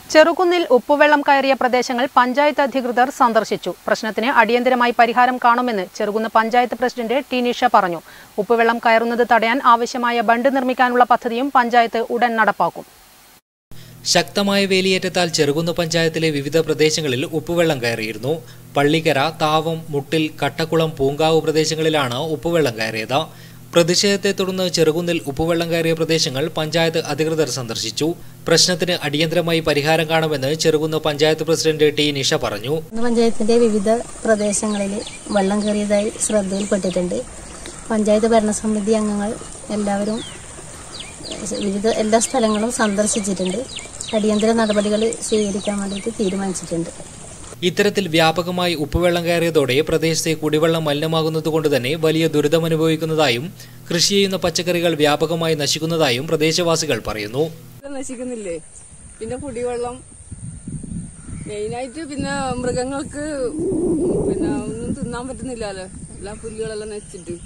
ചെറുകുന്നിൽ ഉപ്പുവെള്ളം കയറിയ പ്രദേശങ്ങൾ പഞ്ചായത്ത് അധികൃതർ സന്ദർശിച്ചു പ്രശ്നത്തിന് അടിയന്തരമായി പരിഹാരം കാണുമെന്ന് ചെറുകുന്ന് പഞ്ചായത്ത് പ്രസിഡന്റ് ടി നിഷ പറഞ്ഞു ഉപ്പുവെള്ളം കയറുന്നത് തടയാൻ ആവശ്യമായ ബണ്ട് നിർമ്മിക്കാനുള്ള പദ്ധതിയും പഞ്ചായത്ത് ഉടൻ നടപ്പാക്കും ശക്തമായ വേലിയേറ്റത്താൽ ചെറുകുന്ന് പഞ്ചായത്തിലെ വിവിധ പ്രദേശങ്ങളിൽ ഉപ്പുവെള്ളം കയറിയിരുന്നു പള്ളിക്കര താവം മുട്ടിൽ കട്ടക്കുളം പൂങ്കാവ് പ്രദേശങ്ങളിലാണ് ഉപ്പുവെള്ളം കയറിയത് പ്രതിഷേധത്തെ തുടർന്ന് ചെറുകുന്നിൽ ഉപ്പുവെള്ളം കയറിയ പ്രദേശങ്ങൾ പഞ്ചായത്ത് അധികൃതർ സന്ദർശിച്ചു പ്രശ്നത്തിന് അടിയന്തരമായി പരിഹാരം കാണുമെന്ന് ചെറുകുന്ന് പഞ്ചായത്ത് പ്രസിഡന്റ് ടി നിഷ പറഞ്ഞു ഇന്ന് പഞ്ചായത്തിന്റെ വിവിധ പ്രദേശങ്ങളിൽ വെള്ളം കയറിയതായി ശ്രദ്ധയിൽപ്പെട്ടിട്ടുണ്ട് പഞ്ചായത്ത് ഭരണസമിതി അംഗങ്ങൾ എല്ലാവരും ഏഹ്, വിവിധ എല്ലാ സ്ഥലങ്ങളും സന്ദർശിച്ചിട്ടുണ്ട് അടിയന്തര നടപടികൾ സ്വീകരിക്കാൻ വേണ്ടിയിട്ട് തീരുമാനിച്ചിട്ടുണ്ട് ഇത്തരത്തിൽ വ്യാപകമായി ഉപ്പുവെള്ളം കയറിയതോടെ പ്രദേശത്തെ കുടിവെള്ളം മലിനമാകുന്നതുകൊണ്ട് തന്നെ വലിയ ദുരിതമനുഭവിക്കുന്നതായും കൃഷി ചെയ്യുന്ന പച്ചക്കറികൾ വ്യാപകമായി നശിക്കുന്നതായും പ്രദേശവാസികൾ പറയുന്നു ഇത് നശിക്കുന്നില്ലേ പിന്നെ കുടിവെള്ളം മെയിനായിട്ട് പിന്നെ മൃഗങ്ങൾക്ക് പിന്നെ ഒന്നും തിന്നാൻ പറ്റുന്നില്ലല്ലോ എല്ലാ പുല്ലുകളെല്ലാം നശിച്ചിട്ട്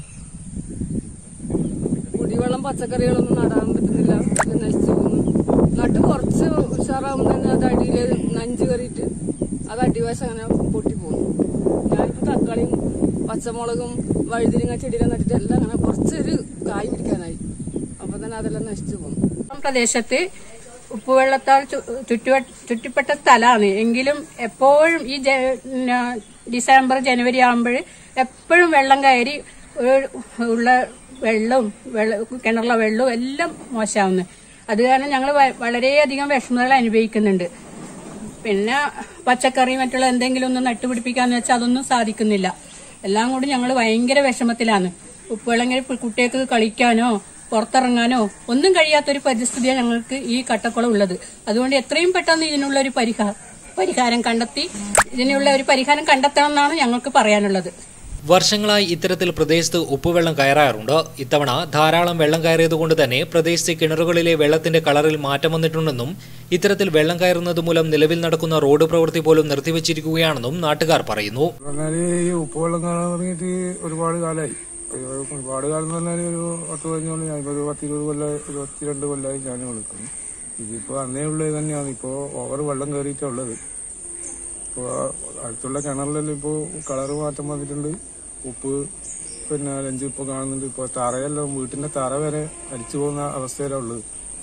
കുടിവെള്ളം പച്ചക്കറികളൊന്നും നടാൻ പറ്റുന്നില്ല എല്ലാം നശിച്ചു പോകുന്നു നട്ട് കുറച്ച് ഉഷാറാകുമ്പോൾ തന്നെ അത് അടിയിൽ നഞ്ച് കയറിയിട്ട് അത് അടിവശം അങ്ങനെ പൊട്ടിപ്പോകുന്നു ഞാനിപ്പോൾ തക്കാളിയും പച്ചമുളകും വഴുതിരിങ്ങ ചെടിയിലും നട്ടിട്ട് എല്ലാം അങ്ങനെ കുറച്ചൊരു കായ് പിടിക്കാനായി അപ്പൊ തന്നെ അതെല്ലാം നശിച്ചു പോകുന്നു ഈ പ്രദേശത്ത് ഉപ്പുവെള്ളത്താൽ ചു- ചുറ്റുവ- ചുറ്റിപ്പെട്ട സ്ഥലമാണ് എങ്കിലും എപ്പോഴും ഈ ജ- ന- ഡിസംബർ ജനുവരി ആകുമ്പോൾ എപ്പോഴും വെള്ളം കയറി ഒരു- ഉള്ള വെള്ളവും വെള്ള കിണറിലെ വെള്ളവും എല്ലാം മോശമാവുന്നു അത് കാരണം ഞങ്ങൾ വളരെയധികം വിഷമതകൾ അനുഭവിക്കുന്നുണ്ട് പിന്നെ പച്ചക്കറി മറ്റുള്ള എന്തെങ്കിലും ഒന്ന് നട്ടുപിടിപ്പിക്കാന്ന് വെച്ചാൽ അതൊന്നും സാധിക്കുന്നില്ല എല്ലാം കൂടി ഞങ്ങൾ ഭയങ്കര വിഷമത്തിലാണ് ഉപ്പുവെള്ളം കയറി കുട്ടികൾക്ക് കളിക്കാനോ പുറത്തിറങ്ങാനോ ഒന്നും കഴിയാത്തൊരു പരിസ്ഥിതിയാണ് ഞങ്ങൾക്ക് ഈ കട്ടക്കുളം ഉള്ളത് അതുകൊണ്ട് എത്രയും പെട്ടെന്ന് ഇതിനുള്ള ഒരു പരിഹാ പരിഹാരം കണ്ടെത്തി ഇതിനുള്ള ഒരു പരിഹാരം കണ്ടെത്തണം എന്നാണ് ഞങ്ങൾക്ക് പറയാനുള്ളത് വർഷങ്ങളായി ഇത്തരത്തിൽ പ്രദേശത്ത് ഉപ്പുവെള്ളം കയറാറുണ്ട് ഇത്തവണ ധാരാളം വെള്ളം കയറിയതുകൊണ്ട് തന്നെ പ്രദേശത്തെ കിണറുകളിലെ വെള്ളത്തിന്റെ കളറിൽ മാറ്റം വന്നിട്ടുണ്ടെന്നും ഇത്തരത്തിൽ വെള്ളം കയറുന്നത് മൂലം നിലവിൽ നടക്കുന്ന റോഡ് പ്രവൃത്തി പോലും നിർത്തിവച്ചിരിക്കുകയാണെന്നും നാട്ടുകാർ പറയുന്നു പറഞ്ഞാല് ഈ ഉപ്പുവെള്ളം കാണാൻ തുടങ്ങിയിട്ട് ഒരുപാട് കാലമായി ഒരു- ഒരുപാട് കാലം എന്ന് പറഞ്ഞാൽ ഒരു പത്ത് പതിനൊന്ന് ഞാൻ ഒരു പത്തിരുപത് കൊല്ലം ഇരുപത്തിരണ്ട് കൊല്ലമായി ഞാൻ വിളിക്കുന്നു ഇതിപ്പോ അന്നേ ഉള്ളത് തന്നെയാണ് ഇപ്പോ ഓവർ വെള്ളം കയറിയിട്ടാ ഉള്ളത് ഇപ്പോ അടുത്തുള്ള കിണറിലെല്ലാം ഇപ്പോ കളറ് മാറ്റം വന്നിട്ടുണ്ട് ഉപ്പ് പിന്നെ ലഞ്ച് ഇപ്പൊ കാണുന്നുണ്ട് ഇപ്പൊ തറയെല്ലാം വീട്ടിന്റെ തറ വരെ അടിച്ചു പോകുന്ന അവസ്ഥയിലാണ് ഉള്ളത്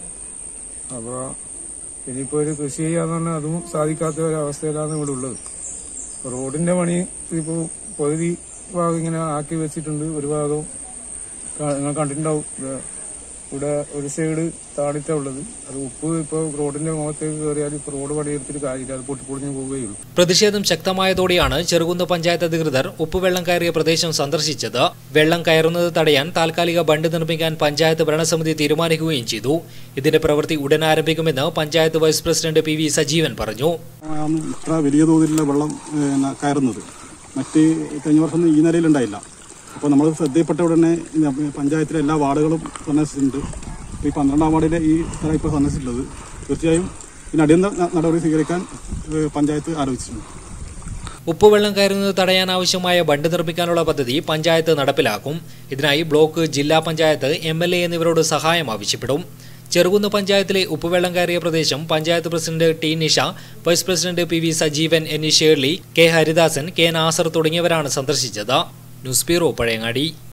അപ്പൊ ഇനിയിപ്പോ ഒരു കൃഷി ചെയ്യാന്ന് പറഞ്ഞാൽ അതും സാധിക്കാത്ത ഒരു അവസ്ഥയിലാണ് ഇവിടെ ഉള്ളത് റോഡിന്റെ പണി ഇപ്പോ പകുതി ഭാഗം ഇങ്ങനെ ആക്കി വെച്ചിട്ടുണ്ട് ഒരു ഭാഗം കാ- നിങ്ങൾ കണ്ടിട്ടുണ്ടാവും ഇത് ഇവിടെ ഒരു സൈഡ് താടിറ്റാ ഉള്ളത് അത് ഉപ്പ് ഇപ്പൊ റോഡിന്റെ മുഖത്തേക്ക് കയറിയാൽ ഇപ്പൊ റോഡ് പണിയെടുത്തിട്ട് കാര്യമില്ല അത് പൊട്ടിപ്പൊളിഞ്ഞ് പോവുകയുള്ളൂ പ്രതിഷേധം ശക്തമായതോടെയാണ് ചെറുകുന്ന് പഞ്ചായത്ത് അധികൃതർ ഉപ്പുവെള്ളം കയറിയ പ്രദേശം സന്ദർശിച്ചത് വെള്ളം കയറുന്നത് തടയാൻ താൽക്കാലിക ബണ്ട് നിർമ്മിക്കാൻ പഞ്ചായത്ത് ഭരണസമിതി തീരുമാനിക്കുകയും ചെയ്തു ഇതിന്റെ പ്രവൃത്തി ഉടൻ ആരംഭിക്കുമെന്ന് panchayat vice president P V Sajeevan പറഞ്ഞു ആണ് ഇത്ര വലിയ തോതിലുള്ള വെള്ളം പിന്നെ കയറുന്നത് മറ്റ് കഴിഞ്ഞ വർഷം ഒന്നും ഈ നിലയിലുണ്ടായില്ല അപ്പോൾ നമ്മൾ ശ്രദ്ധയിൽപ്പെട്ട ഉടനെ ഇന്ന് പഞ്ചായത്തിലെ എല്ലാ വാർഡുകളും സന്ദർശിച്ചിട്ടുണ്ട് ഇപ്പോൾ ഈ പന്ത്രണ്ടാം വാർഡിലെ ഈ സ്ഥലം ഇപ്പോൾ സന്ദർശിച്ചിട്ടുള്ളത് തീർച്ചയായും ഇതിന് അടിയന്തര ന- നടപടി സ്വീകരിക്കാൻ ഏഹ്, പഞ്ചായത്ത് ആലോചിച്ചിട്ടുണ്ട് ഉപ്പുവെള്ളം കയറുന്നത് തടയാൻ ആവശ്യമായ ബണ്ട് നിർമ്മിക്കാനുള്ള പദ്ധതി പഞ്ചായത്ത് നടപ്പിലാക്കും ഇതിനായി ബ്ലോക്ക് ജില്ലാ പഞ്ചായത്ത് എം എൽ എ എന്നിവരോട് സഹായം ആവശ്യപ്പെടും ചെറുകുന്ന് പഞ്ചായത്തിലെ ഉപ്പുവെള്ളം കയറിയ പ്രദേശം panchayat president T Nisha vice president P V Sajeevan N E Shirley K Haridasan K Nasar തുടങ്ങിയവരാണ് സന്ദർശിച്ചത് ന്യൂസ് ബ്യൂറോ പഴയങ്ങാടി